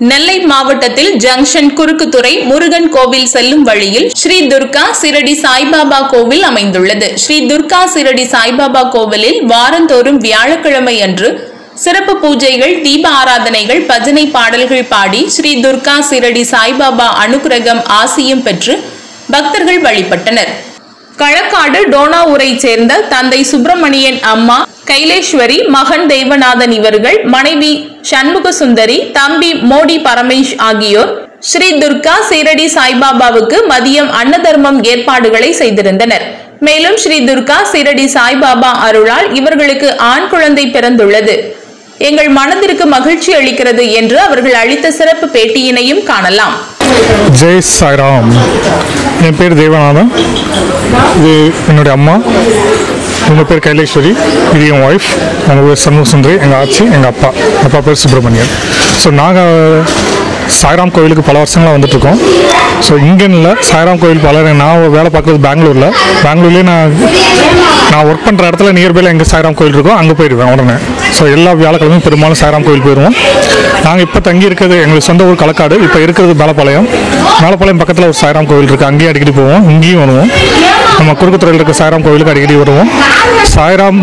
நெல்லை மாவட்டத்தில் ஜங்ஷன் குறுக்குத்துறை முருகன் கோவில் செல்லும் வழியில் ஸ்ரீ துர்கா சிரடி சாய்பாபா கோவில் அமைந்துள்ளது ஸ்ரீ துர்கா சிரடி சாய்பாபா கோவிலில் வாரந்தோறும் வியாழக்கிழமை அன்று சிறப்பு பூஜைகள் தீப ஆராதனைகள் பஜனை பாடல்கள் பாடி ஸ்ரீ துர்கா சிரடி சாய்பாபா அனுக்கிரகம் ஆசியும் பெற்று பக்தர்கள் வழிபட்டனர் களக்காடு டோனாவூரைச் சேர்ந்த தந்தை சுப்பிரமணியன் அம்மா கைலேஸ்வரி மகன் தெய்வநாதன் இவர்கள் மனைவி சண்முக சுந்தரி தம்பி மோடி பரமேஷ் ஆகியோர் ஸ்ரீ துர்கா சீரடி சாய்பாபாவுக்கு மதியம் அன்னதர்மம் ஏற்பாடுகளை செய்திருந்தனர் மேலும் ஸ்ரீ துர்கா சீரடி சாய்பாபா அருளால் இவர்களுக்கு ஆண் குழந்தை பிறந்துள்ளது எங்கள் மனதிற்கு மகிழ்ச்சி அளிக்கிறது என்று அவர்கள் அளித்த சிறப்பு பேட்டியினையும் காணலாம் ஜெய் சாய்ராம் என் பேர் தேவநாதன் இது என்னுடைய அம்மா இவங்க பேர் கைலேஸ்வரி இது என் ஒய்ஃப் அவங்க பேர் சண்முக சுந்தரி எங்கள் ஆச்சி எங்கள் அப்பா அப்பா பேர் சுப்பிரமணியன் ஸோ நாங்கள் சாய்ராம் கோவிலுக்கு பல வருஷங்களாக வந்துட்டுருக்கோம் ஸோ இங்கேன்னு இல்லை சாய்ராம் கோவில் பல நான் வேலை பார்க்குறது பெங்களூரில் பெங்களூர்லேயே நான் நான் ஒர்க் பண்ணுற இடத்துல நியர்பையில் எங்கே சாய்ராம் கோவில் இருக்கோ அங்கே போயிடுவேன் உடனே ஸோ எல்லா வியாழக்கிழமையும் பெரும்பாலும் சாய்ராம் கோவில் போயிடுவோம் நாங்கள் இப்போ தங்கி இருக்கிறது எங்களுக்கு சொந்த ஊர் களக்காடு இப்போ இருக்கிறது மேலப்பாளையம் மேலப்பாளையம் பக்கத்தில் ஒரு சாய்ராம் கோவில் இருக்குது அங்கேயும் அடிக்கடி போவோம் இங்கேயும் வருவோம் நம்ம குறுக்குத்துறையில் இருக்க சாய்ராம் கோவிலுக்கு அடிக்கடி வருவோம் சாய்ராம்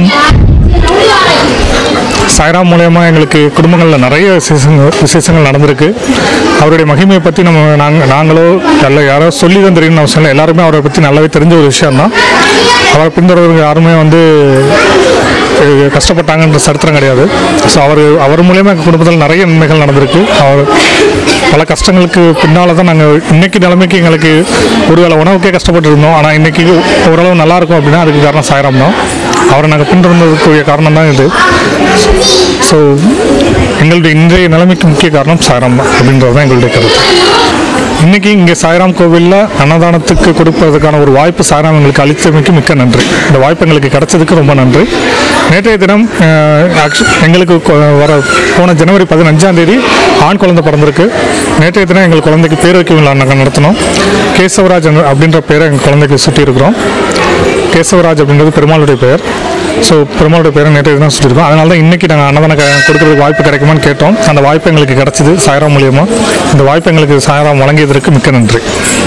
சாய்ராம் மூலயமா எங்களுக்கு குடும்பங்களில் நிறைய விசேஷங்கள் விசேஷங்கள் நடந்திருக்கு அவருடைய மகிமையை பற்றி நம்ம நாங்கள் நாங்களோ இல்லை யாரோ சொல்லி தான் தெரியணும்னு அவசியம் இல்லை எல்லாருமே அவரை பற்றி நல்லாவே தெரிஞ்ச ஒரு விஷயம்தான் அவரை பின்தொடர்வங்க யாருமே வந்து அஹ், கஷ்டப்பட்டாங்கன்ற சரித்திரம் கிடையாது ஸோ அவர் அவர் மூலயமா எங்கள் குடும்பத்தில் நிறைய நன்மைகள் நடந்திருக்கு அவர் பல கஷ்டங்களுக்கு பின்னால் தான் நாங்கள் இன்னைக்கு நிலைமைக்கு எங்களுக்கு ஒருவேளை உணவுக்கே கஷ்டப்பட்டு இருந்தோம் ஆனால் இன்னைக்கு ஓரளவு நல்லா இருக்கும் அப்படின்னா அதுக்கு காரணம் சாய்ராம் தான் அவரை நாங்கள் பின்தொடர்ந்ததுக்குரிய காரணம் தான் இது ஸோ எங்களுடைய இன்றைய நிலைமைக்கு முக்கிய காரணம் சாய்ராம் தான் அப்படின்றது தான் எங்களுடைய கருத்து இன்னைக்கு இங்கே சாய்ராம் கோவிலில் அன்னதானத்துக்கு கொடுப்பதற்கான ஒரு வாய்ப்பு சாய்ராம் எங்களுக்கு அளித்தமைக்கு மிக்க நன்றி இந்த வாய்ப்பு எங்களுக்கு கிடைச்சதுக்கு ரொம்ப நன்றி நேற்றைய தினம் அஹ், actu- எங்களுக்கு கொ- வர போன ஜனவரி பதினஞ்சாம் தேதி ஆண் குழந்தை பிறந்திருக்கு நேற்றைய தினம் எங்கள் குழந்தைக்கு பேர் வைக்கும் விழா நாங்கள் நடத்தினோம் கேசவராஜ் என்ற- அப்படின்ற பேரை எங்கள் குழந்தைக்கு சுட்டியிருக்கிறோம் கேசவராஜ் அப்படின்றது பெருமாளுடைய பெயர் ஸோ பெருமாளுடைய பேரை நேற்று தான் சொல்லியிருக்கோம் அதனால தான் இன்றைக்கி நாங்கள் அன்னதானம் க- கொடுக்கறதுக்கு வாய்ப்பு கிடைக்குமான்னு கேட்டோம் அந்த வாய்ப்பு எங்களுக்கு கிடைச்சிது சாயராம் மூலியமாக இந்த வாய்ப்பு எங்களுக்கு சாயராம் வழங்கியதற்கு மிக்க நன்றி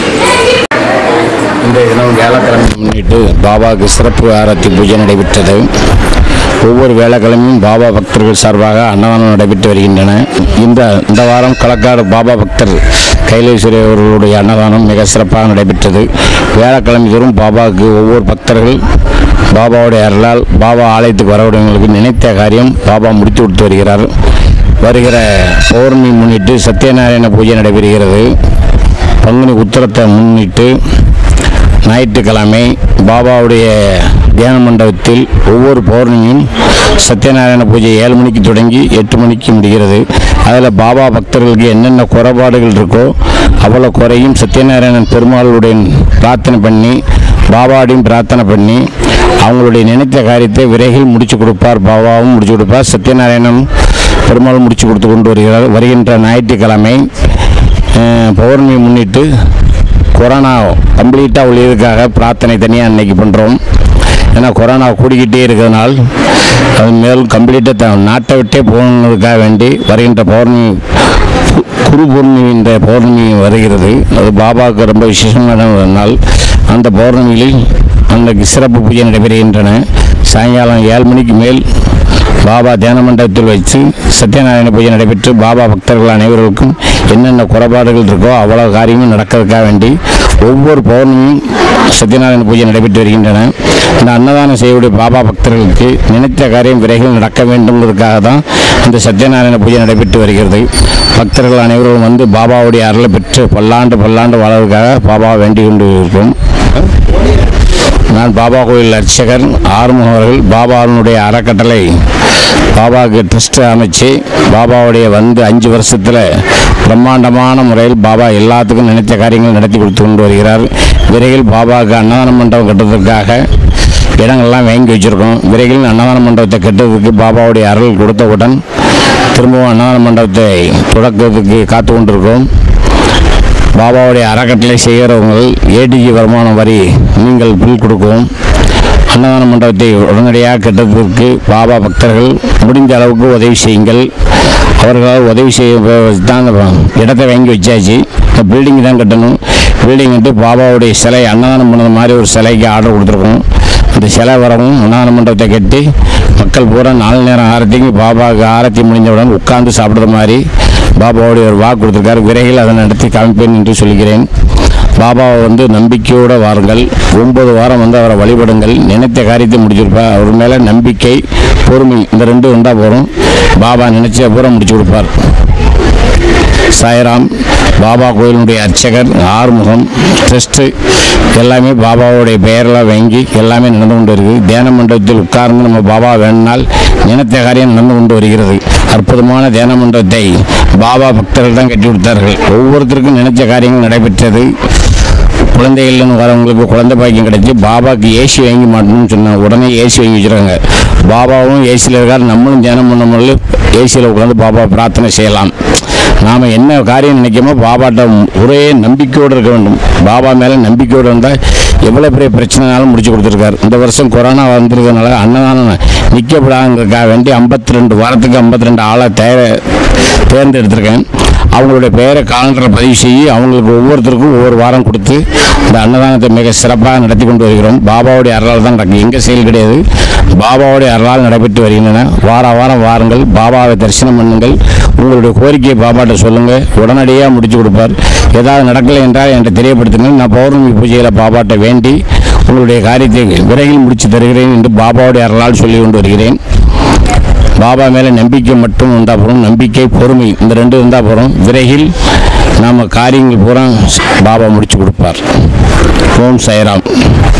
இன்றைய தினம் வியாழக்கிழமை முன்னிட்டு பாபாவுக்கு சிறப்பு ஆரத்தி பூஜை நடைபெற்றது ஒவ்வொரு வேலைக்கிழமையும் பாபா பக்தர்கள் சார்பாக அன்னதானம் நடைபெற்று வருகின்றன இந்த இந்த வாரம் களக்காடு பாபா பக்தர் கைலேஸ்வரி அவர்களுடைய அன்னதானம் மிக சிறப்பாக நடைபெற்றது வியாழக்கிழமை தோறும் பாபாவுக்கு ஒவ்வொரு பக்தர்கள் பாபாவுடைய அருளால் பாபா ஆலயத்துக்கு வரவுடையவங்களுக்கு நினைத்த காரியம் பாபா முடித்து கொடுத்து வருகிறார் வருகிற பௌர்ணமி முன்னிட்டு சத்யநாராயண பூஜை நடைபெறுகிறது பங்குனி உத்திரத்தை முன்னிட்டு ஞாயிற்றுக்கிழமை பாபாவுடைய தியான மண்டபத்தில் ஒவ்வொரு பௌர்ணமியும் சத்யநாராயண பூஜை ஏழு மணிக்கு தொடங்கி எட்டு மணிக்கு முடிகிறது அதில் பாபா பக்தர்களுக்கு என்னென்ன குறைபாடுகள் இருக்கோ அவ்வளோ குறையும் சத்யநாராயணன் பெருமாளுடைய பிரார்த்தனை பண்ணி பாபாவையும் பிரார்த்தனை பண்ணி அவங்களுடைய நினைத்த காரியத்தை விரைவில் முடிச்சு கொடுப்பார் பாபாவும் முடிச்சு கொடுப்பார் சத்யநாராயணன் பெருமாள் முடிச்சு கொடுத்து கொண்டு வருகிறார் வருகின்ற ஞாயிற்றுக்கிழமை அஹ், பௌர்ணமி முன்னிட்டு கொரோனா கம்ப்ளீட்டாக ஒழியதுக்காக பிரார்த்தனை தனியாக அன்னைக்கு பண்ணுறோம் ஏன்னா கொரோனா கூடிக்கிட்டே இருக்கிறதுனால் அது மேலும் கம்ப்ளீட்டாக த நாட்டை விட்டே போகணுன்றதுக்காக வேண்டி வருகின்ற பௌர்ணமி கு- குரு பௌர்ணமி என்ற பௌர்ணமி வருகிறது அது பாபாவுக்கு ரொம்ப விசேஷமான ஒரு நாள் அந்த பௌர்ணமியில் அன்றைக்கு சிறப்பு பூஜை நடைபெறுகின்றன சாயங்காலம் ஏழு மணிக்கு மேல் பாபா தியான மண்டபத்தில் வைத்து சத்யநாராயண பூஜை நடைபெற்று பாபா பக்தர்கள் அனைவருக்கும் என்னென்ன குறைபாடுகள் இருக்கோ அவ்வளோ காரியமும் நடக்கிறதுக்காக வேண்டி ஒவ்வொரு பௌர்ணமியும் சத்யநாராயண பூஜை நடைபெற்று வருகின்றன இந்த அன்னதானம் செய்யக்கூடிய பாபா பக்தர்களுக்கு நினைத்த காரியம் விரைவில் நடக்க வேண்டும்ன்றதுக்காக தான் இந்த சத்யநாராயண பூஜை நடைபெற்று வருகிறது பக்தர்கள் அனைவரும் வந்து பாபாவுடைய அருளை பெற்று பல்லாண்டு பல்லாண்டு வாழ்வதற்காக பாபா வேண்டிக் கொண்டு இருக்கிறோம் நான் பாபா கோயில் அர்ச்சகர் ஆறுமுகம் அவர்கள் பாபாவினுடைய அறக்கட்டளை பாபாவுக்கு ட்ரஸ்ட் அமைச்சு பாபாவுடைய வந்து அஞ்சு வருஷத்தில் பிரம்மாண்டமான முறையில் பாபா எல்லாத்துக்கும் நினைத்த காரியங்கள் நடத்தி கொடுத்து கொண்டு வருகிறார் விரைவில் பாபாவுக்கு அன்னதான மண்டபம் கட்டுறதுக்காக இடங்கள்லாம் வாங்கி வச்சுருக்கோம் விரைவில் அன்னதான மண்டபத்தை கட்டுறதுக்கு பாபாவுடைய அருள் கொடுத்தவுடன் திரும்பவும் அன்னதான மண்டபத்தை தொடக்கிறதுக்கு காத்து கொண்டிருக்கோம் பாபாவுடைய அறக்கட்டளை செய்கிறவங்க ஏடிஜி வருமான வரி நீங்கள் பில் கொடுக்கவும் அன்னதான மண்டபத்தை உடனடியாக கட்டுவதற்கு பாபா பக்தர்கள் முடிந்த அளவுக்கு உதவி செய்யுங்கள் அவர்களால் உதவி செய்ய தான் அந்த இடத்தை வாங்கி வச்சாச்சு இந்த பில்டிங் தான் கட்டணும் பில்டிங் கட்டு பாபாவுடைய சிலை அன்னதானம் பண்ணது மாதிரி ஒரு சிலைக்கு ஆர்டர் கொடுத்துருக்கோம் அந்த சிலை வரவும் அன்னதான மண்டபத்தை கட்டி மக்கள் பூரா நாலு நேரம் ஆரத்திக்கு பாபாவுக்கு ஆரத்தி முடிஞ்சவுடன் உட்கார்ந்து சாப்பிட்ற மாதிரி பாபாவுடைய ஒரு வாக்கு கொடுத்துருக்காரு விரைவில் அதை நடத்தி காமிப்பேன் என்று சொல்கிறேன் பாபாவை வந்து நம்பிக்கையோடு வாருங்கள் ஒன்பது வாரம் வந்து அவரை வழிபடுங்கள் நினைத்த காரியத்தை முடிச்சிருப்பார் அவர் மேலே நம்பிக்கை பொறுமை இந்த ரெண்டும் இருந்தால் போதும் பாபா நினைச்ச பூரா முடிச்சு கொடுப்பார் சாய்ராம் பாபா கோயிலுடைய அர்ச்சகர் ஆறுமுகம் ட்ரஸ்ட்டு எல்லாமே பாபாவுடைய பெயரெல்லாம் வாங்கி எல்லாமே நடந்து கொண்டு இருக்குது தியான மண்டபத்தில் உட்கார்ந்து நம்ம பாபா வேணுனால் நினைத்த காரியம் நடந்து கொண்டு வருகிறது அற்புதமான தியான மண்டபத்தை பாபா பக்தர்கள் தான் கட்டி கொடுத்தார்கள் ஒவ்வொருத்தருக்கும் நினைச்ச காரியங்கள் நடைபெற்றது குழந்தைகள்னு வரவங்களுக்கு குழந்தை பாக்கியம் கிடைச்சி பாபாக்கு ஏசி வாங்கி மாட்டணும்னு சொன்னாங்க உடனே ஏசி வாங்கி வச்சுருக்காங்க பாபாவும் ஏசியில் இருக்கார் நம்மளும் தியானம் பண்ணும்போது ஏசியில் உட்காந்து பாபா பிரார்த்தனை செய்யலாம் நாம் என்ன காரியம் நினைக்காமோ பாபாட்ட ஒரே நம்பிக்கையோடு இருக்க வேண்டும் பாபா மேலே நம்பிக்கையோடு இருந்தால் எவ்வளோ பெரிய பிரச்சனைனாலும் முடிச்சு கொடுத்துருக்காரு இந்த வருஷம் கொரோனா வந்திருக்கனால அன்னதானம் நிற்கப்படாங்கிறதுக்காக வேண்டி ஐம்பத்தி ரெண்டு வாரத்துக்கு ஐம்பத்தி ரெண்டு ஆளை தேர தேர்ந்தெடுத்திருக்கேன் அவங்களுடைய பெயரை காலண்டரில் பதிவு செய்து அவங்களுக்கு ஒவ்வொருத்தருக்கும் ஒவ்வொரு வாரம் கொடுத்து இந்த அன்னதானத்தை மிக சிறப்பாக நடத்தி கொண்டு வருகிறோம் பாபாவுடைய அருளால் தான் நடக்கும் எங்கள் செயல் கிடையாது பாபாவுடைய அருளால் நடைபெற்று வருகின்றன வார வாரம் வாருங்கள் பாபாவை தரிசனம் பண்ணுங்கள் உங்களுடைய கோரிக்கையை பாபாட்ட சொல்லுங்கள் உடனடியாக முடிச்சு கொடுப்பார் ஏதாவது நடக்கலை என்றால் என்கிட்ட தெரியப்படுத்துங்கள் நான் பௌர்ணமி பூஜையில் பாபாட்ட வேண்டி உங்களுடைய காரியத்தை விரைவில் முடித்து தருகிறேன் என்று பாபாவுடைய அருளால் சொல்லி கொண்டு வருகிறேன் பாபா மேலே நம்பிக்கை மட்டும் இருந்தால் போகிறோம் நம்பிக்கை பொறுமை இந்த ரெண்டு இருந்தால் போகிறோம் விரைவில் நாம் காரியங்கள் பூரா பாபா முடிச்சு கொடுப்பார் ஓம் சாய்ராம்